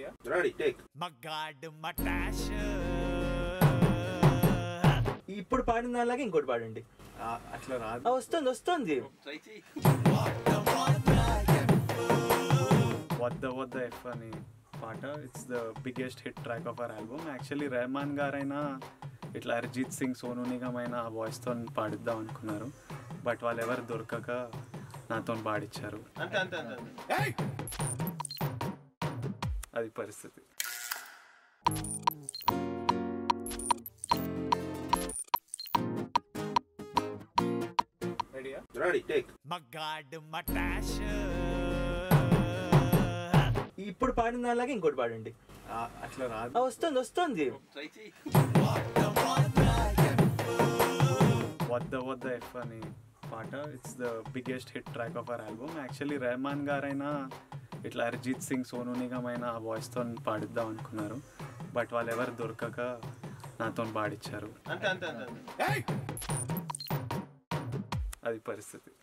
ready take మగాడు మటాష్ ఇప్పుడు పాడిన దానిలాగా ఇంకోటి పాడండి అట్లా రాదు ఆ, వస్తుంది వస్తుంది వద్ద వద్ద ఎఫ్ అని పాట it's the biggest hit track of our album actually Rahman గారైనా ఇట్లా అరిజిత్ సింగ్ సోను నిగమ్ అయినా ఆ వాయిస్తో పాడిద్దాం అనుకున్నారు బట్ వాళ్ళు ఎవరు దొరకక నాతో పాడిచ్చారు అంతే అంతే అంతే అది పరిస్థితి రెడీ టేక్ మగాడు మటాష్ ఇప్పుడు పాడిన దానిలాగా ఇంకోటి పాడండి అట్లా రాదు ఆ, వస్తుంది వస్తుంది వద్ద వద్ద ఎఫ్ అని పాట it's the biggest hit track of our album actually Rahman గారైనా ఇట్లా అరిజిత్ సింగ్ సోను నిగమ్ అయినా ఆ వాయిస్తో పాడిద్దాం అనుకున్నారు బట్ వాళ్ళు ఎవరు దొరకక నాతో పాడిచ్చారు అంతే అంతే అంతే అది పరిస్థితి